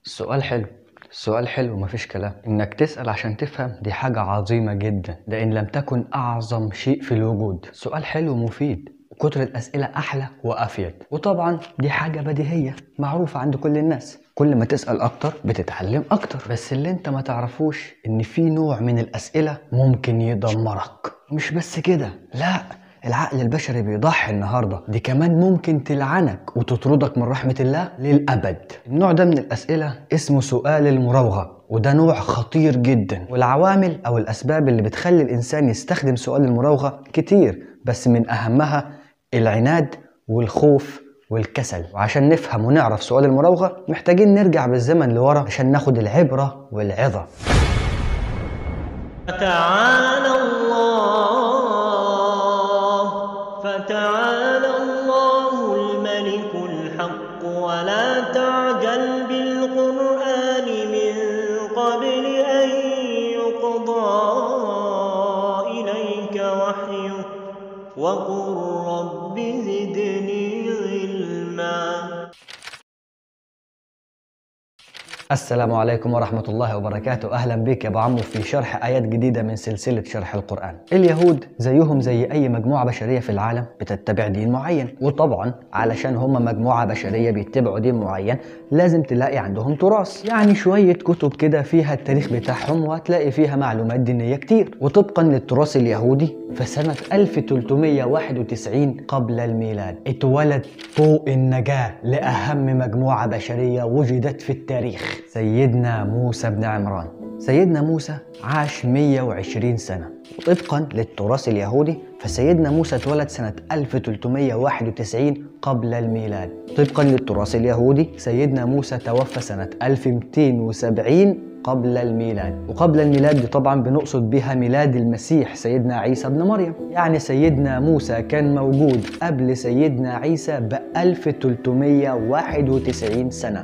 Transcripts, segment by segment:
السؤال حلو السؤال حلو مفيش كلام انك تسأل عشان تفهم دي حاجة عظيمة جدا ده ان لم تكن اعظم شيء في الوجود سؤال حلو ومفيد وكتر الأسئلة أحلى وأفيد وطبعا دي حاجة بديهية معروفة عند كل الناس كل ما تسأل أكتر بتتعلم أكتر بس اللي انت ما تعرفوش ان في نوع من الأسئلة ممكن يدمرك مش بس كده لا العقل البشري بيضحي النهارده دي كمان ممكن تلعنك وتطردك من رحمة الله للأبد النوع ده من الأسئلة اسمه سؤال المراوغة وده نوع خطير جدا والعوامل أو الأسباب اللي بتخلي الإنسان يستخدم سؤال المراوغة كتير بس من أهمها العناد والخوف والكسل وعشان نفهم ونعرف سؤال المراوغة محتاجين نرجع بالزمن لورا عشان ناخد العبرة والعظة فتعالى الله فتعالى الله الملك الحق ولا تعجل بالقرآن من قبل أن يقضى إليك وحيه وقل رب زدني علما السلام عليكم ورحمة الله وبركاته أهلا بك يا أبو عمو في شرح آيات جديدة من سلسلة شرح القرآن اليهود زيهم زي أي مجموعة بشرية في العالم بتتبع دين معين وطبعا علشان هم مجموعة بشرية بيتبعوا دين معين لازم تلاقي عندهم تراث يعني شوية كتب كده فيها التاريخ بتاعهم وهتلاقي فيها معلومات دينية كتير وطبقا للتراث اليهودي فسنة 1391 قبل الميلاد اتولد طوق النجاة لأهم مجموعة بشرية وجدت في التاريخ سيدنا موسى بن عمران سيدنا موسى عاش 120 سنة وطبقا للتراث اليهودي فسيدنا موسى اتولد سنة 1391 قبل الميلاد طبقا للتراث اليهودي سيدنا موسى توفى سنة 1270 قبل الميلاد وقبل الميلاد دي طبعا بنقصد بها ميلاد المسيح سيدنا عيسى ابن مريم يعني سيدنا موسى كان موجود قبل سيدنا عيسى ب 1391 سنة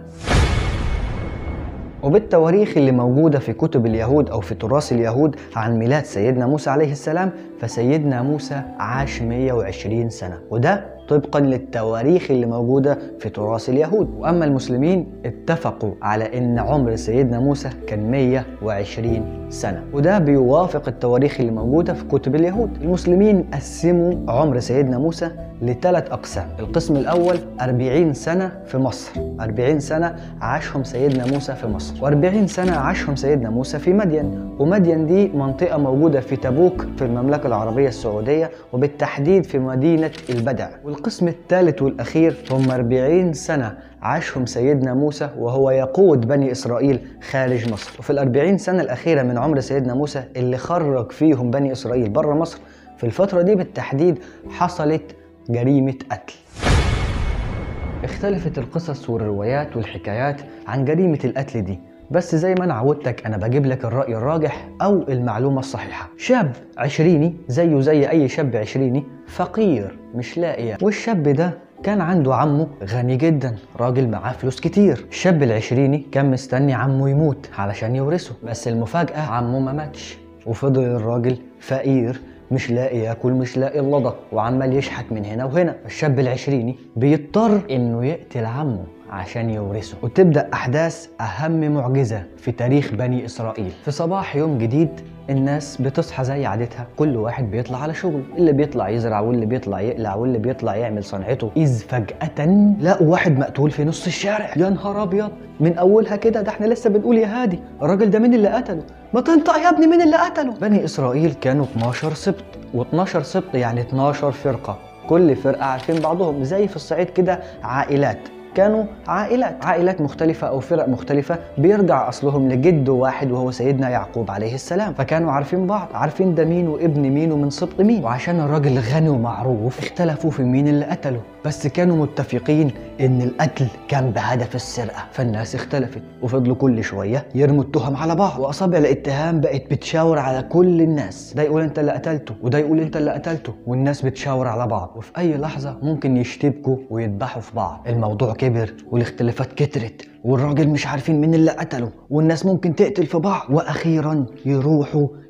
وبالتواريخ اللي موجودة في كتب اليهود أو في تراث اليهود عن ميلاد سيدنا موسى عليه السلام فسيدنا موسى عاش 120 سنة وده طبقا للتواريخ اللي موجودة في تراث اليهود وأما المسلمين اتفقوا على أن عمر سيدنا موسى كان 120 سنة وده بيوافق التواريخ اللي موجودة في كتب اليهود المسلمين قسموا عمر سيدنا موسى لثلاث أقسام القسم الأول 40 سنة في مصر 40 سنة عاشهم سيدنا موسى في مصر و40 سنة عاشهم سيدنا موسى في مدين ومدين دي منطقة موجودة في تبوك في المملكة العربية السعودية وبالتحديد في مدينة البدع والقسم الثالث والأخير هم 40 سنة عاشهم سيدنا موسى وهو يقود بني إسرائيل خارج مصر وفي الأربعين سنة الأخيرة من عمر سيدنا موسى اللي خرج فيهم بني إسرائيل بره مصر في الفترة دي بالتحديد حصلت جريمة قتل اختلفت القصص والروايات والحكايات عن جريمة القتل دي بس زي ما انا عودتك انا بجيب لك الرأي الراجح او المعلومة الصحيحة شاب عشريني زيه زي اي شاب عشريني فقير مش لاقي والشاب ده كان عنده عمه غني جدا راجل معاه فلوس كتير الشاب العشريني كان مستني عمه يموت علشان يورثه بس المفاجأة عمه ما ماتش وفضل الراجل فقير مش لاقي ياكل مش لاقي اللضا وعمال يشحت من هنا وهنا الشاب العشريني بيضطر انه يقتل عمه عشان يورثه وتبدأ أحداث أهم معجزة في تاريخ بني إسرائيل في صباح يوم جديد الناس بتصحى زي عادتها كل واحد بيطلع على شغله اللي بيطلع يزرع واللي بيطلع يقلع واللي بيطلع يعمل صنعته إذ فجأة لقوا واحد مقتول في نص الشارع يا نهار أبيض من أولها كده ده احنا لسه بنقول يا هادي الراجل ده مين اللي قتله ما تنطق يا ابني مين اللي قتله بني إسرائيل كانوا 12 سبط و12 سبط يعني 12 فرقة كل فرقة عارفين بعضهم زي في الصعيد كده عائلات كانوا عائلات عائلات مختلفة أو فرق مختلفة بيرجع أصلهم لجد واحد وهو سيدنا يعقوب عليه السلام فكانوا عارفين بعض عارفين ده مين وابن مين ومن سبط مين وعشان الراجل غني ومعروف اختلفوا في مين اللي قتله بس كانوا متفقين ان القتل كان بهدف السرقة فالناس اختلفت وفضلوا كل شوية يرموا التهم على بعض واصابع الاتهام بقت بتشاور على كل الناس ده يقول انت اللي قتلته وده يقول انت اللي قتلته والناس بتشاور على بعض وفي اي لحظة ممكن يشتبكوا ويذبحوا في بعض الموضوع كبر والاختلافات كترت والراجل مش عارفين مين اللي قتله والناس ممكن تقتل في بعض واخيرا يروحوا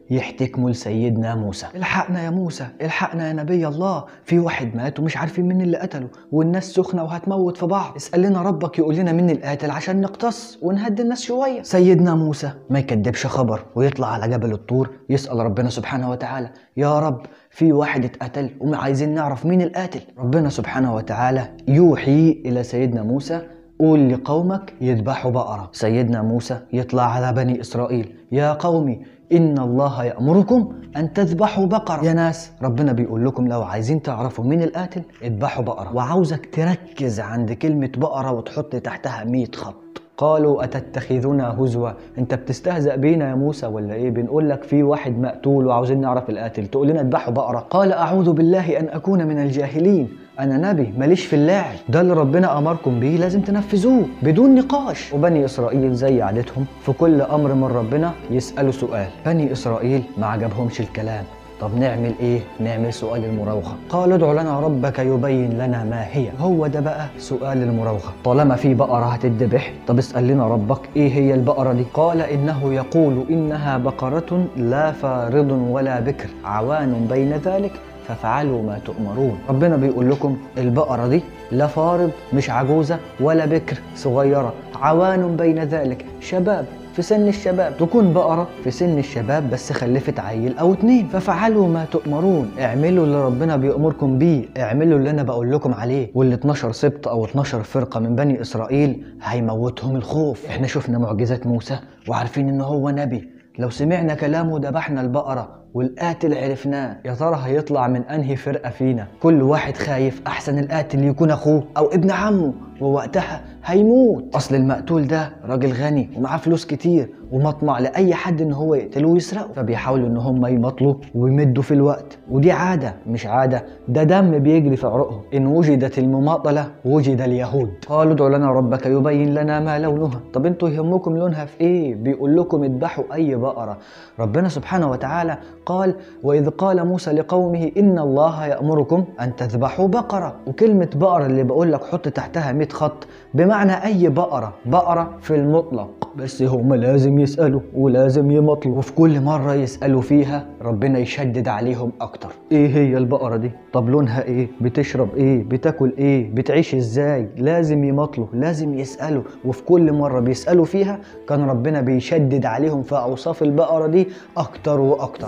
يحتكموا لسيدنا موسى الحقنا يا موسى الحقنا يا نبي الله في واحد مات ومش عارفين مين اللي قتله والناس سخنة وهتموت في بعض اسأل لنا ربك يقول لنا مين القاتل عشان نقتص ونهدي الناس شوية سيدنا موسى ما يكدبش خبر ويطلع على جبل الطور يسأل ربنا سبحانه وتعالى يا رب في واحد اتقتل وعايزين نعرف مين القاتل ربنا سبحانه وتعالى يوحي إلى سيدنا موسى قول لقومك يذبحوا بقرة سيدنا موسى يطلع على بني إسرائيل يا قومي إن الله يأمركم أن تذبحوا بقرة يا ناس ربنا بيقول لكم لو عايزين تعرفوا مين القاتل اذبحوا بقرة وعاوزك تركز عند كلمة بقرة وتحط تحتها 100 خط قالوا أتتخذنا هزوا أنت بتستهزأ بينا يا موسى ولا إيه بنقول لك في واحد مقتول وعاوزين نعرف القاتل تقول لنا اذبحوا بقرة قال أعوذ بالله أن أكون من الجاهلين أنا نبي ماليش في اللاعب ده اللي ربنا أمركم بيه لازم تنفذوه بدون نقاش وبني إسرائيل زي عادتهم في كل أمر من ربنا يسألوا سؤال بني إسرائيل ما عجبهمش الكلام طب نعمل ايه؟ نعمل سؤال المراوغة قالوا ادع لنا ربك يبين لنا ما هي هو ده بقى سؤال المراوغة طالما في بقرة هتذبح طب اسأل لنا ربك ايه هي البقرة دي قال انه يقول انها بقرة لا فارض ولا بكر عوان بين ذلك فافعلوا ما تؤمرون ربنا بيقول لكم البقرة دي لا فارض مش عجوزة ولا بكر صغيرة عوان بين ذلك شباب في سن الشباب تكون بقرة في سن الشباب بس خلفت عيل أو اتنين ففعلوا ما تؤمرون اعملوا اللي ربنا بيأمركم بيه اعملوا اللي أنا بقول لكم عليه وال 12 سبط أو 12 فرقة من بني إسرائيل هيموتهم الخوف احنا شفنا معجزات موسى وعارفين إن هو نبي لو سمعنا كلامه ذبحنا البقرة والقاتل عرفناه يا ترى هيطلع من انهي فرقه فينا كل واحد خايف احسن القاتل يكون اخوه او ابن عمه ووقتها هيموت اصل المقتول ده راجل غني ومعاه فلوس كتير ومطمع لاي حد ان هو يقتله ويسرقه فبيحاولوا ان هم يمطلوا ويمدوا في الوقت ودي عاده مش عاده ده دم بيجري في عروقهم ان وجدت المماطله وجد اليهود قالوا ادعوا لنا ربك يبين لنا ما لونها طب انتوا يهمكم لونها في ايه بيقول لكم اذبحوا اي بقره ربنا سبحانه وتعالى قال واذ قال موسى لقومه ان الله يامركم ان تذبحوا بقره وكلمه بقره اللي بقول لك حط تحتها 100 خط بمعنى اي بقره بقره في المطلق بس هم لازم يسالوا ولازم يمطلوا وفي كل مره يسالوا فيها ربنا يشدد عليهم اكتر ايه هي البقره دي طب لونها ايه بتشرب ايه بتاكل ايه بتعيش ازاي لازم يمطلوا لازم يسالوا وفي كل مره بيسالوا فيها كان ربنا بيشدد عليهم في اوصاف البقره دي اكتر واكتر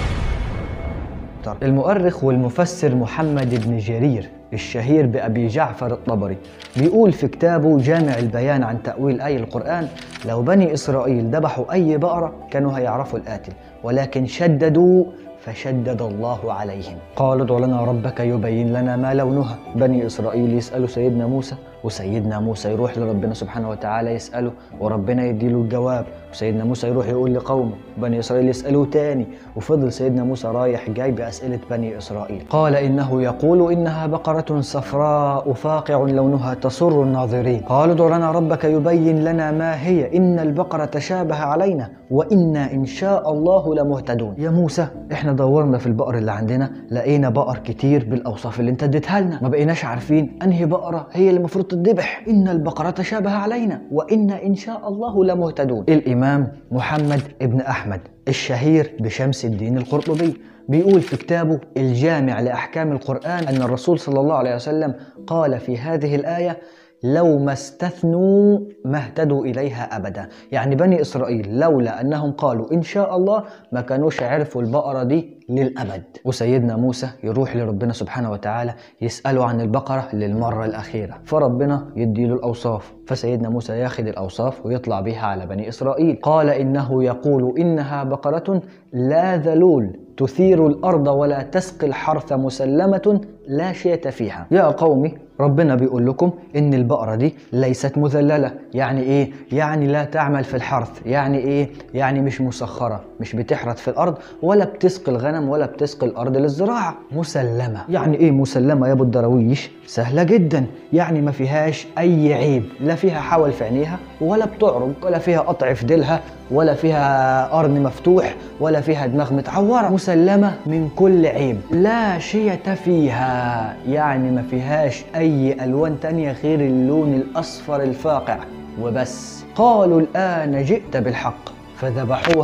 المؤرخ والمفسر محمد بن جرير الشهير بأبي جعفر الطبري بيقول في كتابه جامع البيان عن تأويل آي القرآن لو بني إسرائيل ذبحوا أي بقرة كانوا هيعرفوا القاتل ولكن شددوا فشدد الله عليهم قالوا ادع لنا ربك يبين لنا ما لونها بني إسرائيل يسألوا سيدنا موسى وسيدنا موسى يروح لربنا سبحانه وتعالى يسأله وربنا يديله الجواب وسيدنا موسى يروح يقول لقومه بني إسرائيل يسألوه تاني وفضل سيدنا موسى رايح جاي بأسئلة بني إسرائيل قال إنه يقول إنها بقرة صفراء فاقع لونها تسر الناظرين قالوا ادع لنا ربك يبين لنا ما هي إن البقرة تشابه علينا وإنا إن شاء الله لمهتدون يا موسى إحنا دورنا في البقر اللي عندنا لقينا بقر كتير بالأوصاف اللي أنت اديتها لنا ما بقيناش عارفين أنهي بقرة هي اللي المفروض تذبح إن البقرة تشابه علينا وإنا إن شاء الله لمهتدون الإمام محمد ابن أحمد الشهير بشمس الدين القرطبي بيقول في كتابه الجامع لأحكام القرآن أن الرسول صلى الله عليه وسلم قال في هذه الآية لو ما استثنوا ما اهتدوا إليها أبدا يعني بني إسرائيل لولا أنهم قالوا إن شاء الله ما كانوش عرفوا البقرة دي للأبد وسيدنا موسى يروح لربنا سبحانه وتعالى يسأله عن البقرة للمرة الأخيرة فربنا يديله الأوصاف فسيدنا موسى ياخد الأوصاف ويطلع بيها على بني إسرائيل قال إنه يقول إنها بقرة لا ذلول تثير الأرض ولا تسقي الحرث مسلمة لا شية فيها يا قومي ربنا بيقول لكم ان البقره دي ليست مذلله يعني ايه يعني لا تعمل في الحرث يعني ايه يعني مش مسخره مش بتحرث في الارض ولا بتسقي الغنم ولا بتسقي الارض للزراعه مسلمه يعني ايه مسلمه يا ابو الدراويش سهله جدا يعني ما فيهاش اي عيب لا فيها حول في عينيها ولا بتعرج ولا فيها قطع في ديلها ولا فيها قرن مفتوح ولا فيها دماغ متعوره مسلمه من كل عيب لا شية فيها يعني ما فيهاش اي الوان تانية غير اللون الاصفر الفاقع وبس قالوا الان جئت بالحق فذبحوها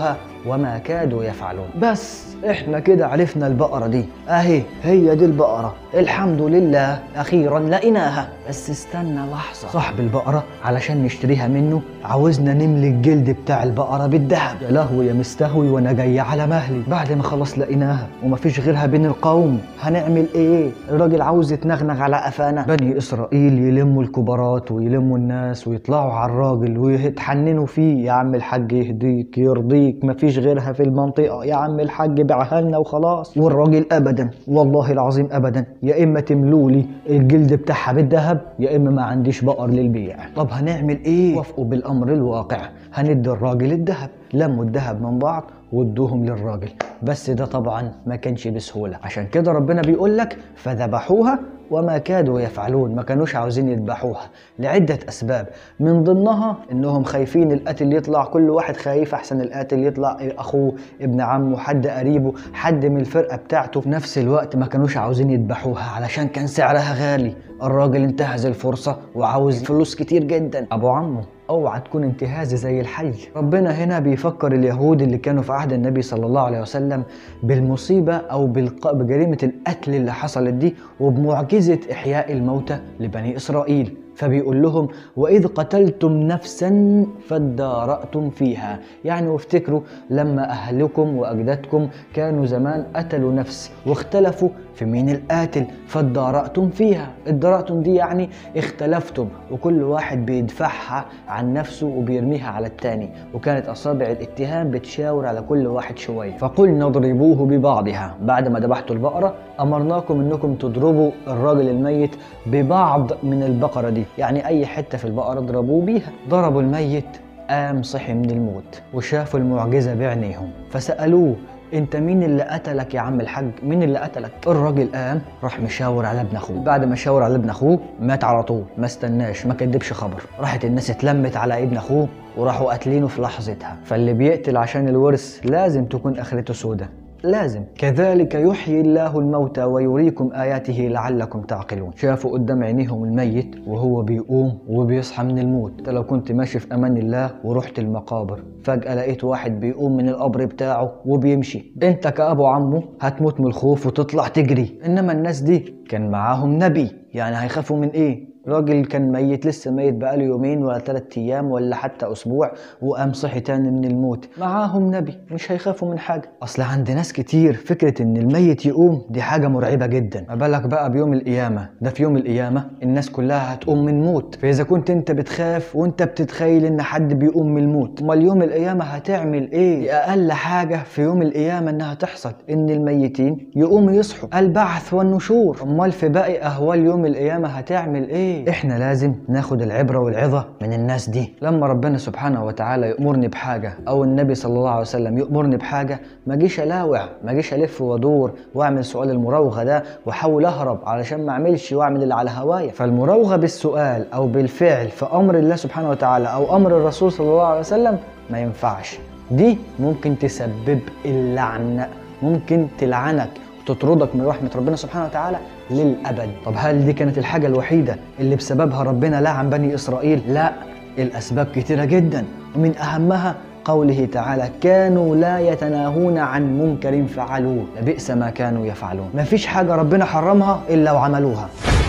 وما كادوا يفعلون بس احنا كده عرفنا البقرة دي اهي هي دي البقرة الحمد لله اخيرا لقيناها بس استنى لحظة صاحب البقرة علشان نشتريها منه عاوزنا نملي الجلد بتاع البقرة بالذهب يا لهوي يا مستهوي وانا جاي على مهلي بعد ما خلاص لقيناها ومفيش غيرها بين القوم هنعمل ايه الراجل عاوز يتنغنغ على قفانا بني اسرائيل يلموا الكبارات ويلموا الناس ويطلعوا على الراجل ويتحننوا فيه يا عم الحاج يهديك يرضيك مفيش غيرها في المنطقة يا عم الحاج بيعها لنا وخلاص والراجل ابدا والله العظيم ابدا يا اما تملوا لي الجلد بتاعها بالذهب يا اما ما عنديش بقر للبيع طب هنعمل ايه وافقوا بالامر الواقع هندي الراجل الذهب لموا الذهب من بعض وادوهم للراجل بس ده طبعا ما كانش بسهوله عشان كده ربنا بيقول لك فذبحوها وما كادوا يفعلون ما كانوش عاوزين يذبحوها لعدة أسباب من ضمنها إنهم خايفين القاتل يطلع كل واحد خايف أحسن القاتل يطلع أخوه ابن عمه حد قريبه حد من الفرقة بتاعته في نفس الوقت ما كانوش عاوزين يذبحوها علشان كان سعرها غالي الراجل انتهز الفرصة وعاوز فلوس كتير جدا أبو عمه اوعى تكون انتهازي زي الحي ربنا هنا بيفكر اليهود اللي كانوا في عهد النبي صلى الله عليه وسلم بالمصيبة او بالق... بجريمة القتل اللي حصلت دي وبمعجزة احياء الموتى لبني اسرائيل فبيقول لهم وإذ قتلتم نفسا فادارأتم فيها يعني وافتكروا لما أهلكم وأجدادكم كانوا زمان قتلوا نفس واختلفوا في مين القاتل فادارأتم فيها ادارأتم دي يعني اختلفتم وكل واحد بيدفعها عن نفسه وبيرميها على التاني وكانت أصابع الاتهام بتشاور على كل واحد شوية فقلنا اضربوه ببعضها بعد ما ذبحتوا البقرة أمرناكم أنكم تضربوا الراجل الميت ببعض من البقرة دي يعني أي حتة في البقرة اضربوه بيها ضربوا الميت قام صحي من الموت وشافوا المعجزة بعينيهم فسألوه انت مين اللي قتلك يا عم الحاج مين اللي قتلك الراجل قام راح مشاور على ابن اخوه بعد ما شاور على ابن اخوه مات على طول ما استناش ما كدبش خبر راحت الناس اتلمت على ابن اخوه وراحوا قاتلينه في لحظتها فاللي بيقتل عشان الورث لازم تكون اخرته سودة لازم كذلك يحيي الله الموتى ويريكم آياته لعلكم تعقلون شافوا قدام عينيهم الميت وهو بيقوم وبيصحى من الموت انت لو كنت ماشي في أمان الله ورحت المقابر فجأة لقيت واحد بيقوم من القبر بتاعه وبيمشي انت كأبو عمه هتموت من الخوف وتطلع تجري انما الناس دي كان معاهم نبي يعني هيخافوا من ايه راجل كان ميت لسه ميت بقاله يومين ولا ثلاثة ايام ولا حتى اسبوع وقام صحي تاني من الموت معاهم نبي مش هيخافوا من حاجه اصل عند ناس كتير فكره ان الميت يقوم دي حاجه مرعبه جدا ما بالك بقى بيوم القيامه ده في يوم القيامه الناس كلها هتقوم من موت فاذا كنت انت بتخاف وانت بتتخيل ان حد بيقوم من الموت امال يوم القيامه هتعمل ايه دي اقل حاجه في يوم القيامه انها تحصل ان الميتين يقوموا يصحوا البعث والنشور امال في باقي اهوال يوم القيامه هتعمل ايه احنا لازم ناخد العبره والعظه من الناس دي لما ربنا سبحانه وتعالى يامرني بحاجه او النبي صلى الله عليه وسلم يامرني بحاجه ما اجيش الاوع ما اجيش الف وادور واعمل سؤال المراوغه ده واحاول اهرب علشان ما اعملش واعمل اللي على هوايا فالمراوغه بالسؤال او بالفعل في امر الله سبحانه وتعالى او امر الرسول صلى الله عليه وسلم ما ينفعش دي ممكن تسبب اللعن ممكن تلعنك وتطردك من رحمه ربنا سبحانه وتعالى للأبد طب هل دي كانت الحاجة الوحيدة اللي بسببها ربنا لعن بني إسرائيل؟ لا الأسباب كتيرة جدا ومن أهمها قوله تعالى كانوا لا يتناهون عن منكر فعلوه لبئس ما كانوا يفعلون مفيش حاجة ربنا حرمها إلا وعملوها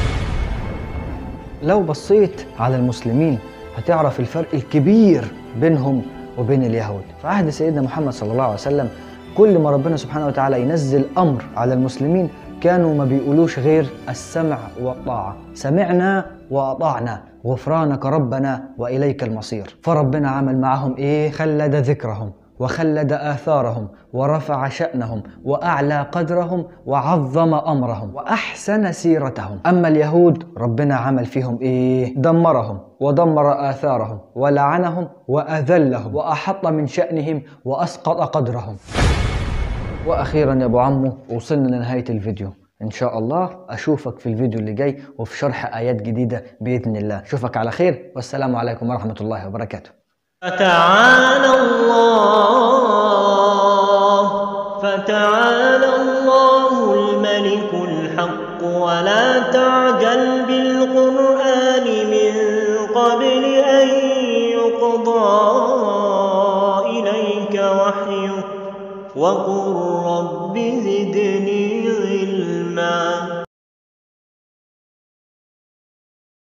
لو بصيت على المسلمين هتعرف الفرق الكبير بينهم وبين اليهود في عهد سيدنا محمد صلى الله عليه وسلم كل ما ربنا سبحانه وتعالى ينزل أمر على المسلمين كانوا ما بيقولوش غير السمع والطاعة سمعنا وأطعنا غفرانك ربنا وإليك المصير فربنا عمل معهم إيه خلد ذكرهم وخلد آثارهم ورفع شأنهم وأعلى قدرهم وعظم أمرهم وأحسن سيرتهم أما اليهود ربنا عمل فيهم إيه دمرهم ودمر آثارهم ولعنهم وأذلهم وأحط من شأنهم وأسقط قدرهم واخيرا يا ابو عمو وصلنا لنهايه الفيديو ان شاء الله اشوفك في الفيديو اللي جاي وفي شرح ايات جديده باذن الله اشوفك على خير والسلام عليكم ورحمه الله وبركاته فتعالى الله فتعالى الله الملك الحق ولا تعجل بالقرآن من قبل أن يقضى إليك وحيه وقل رب زدني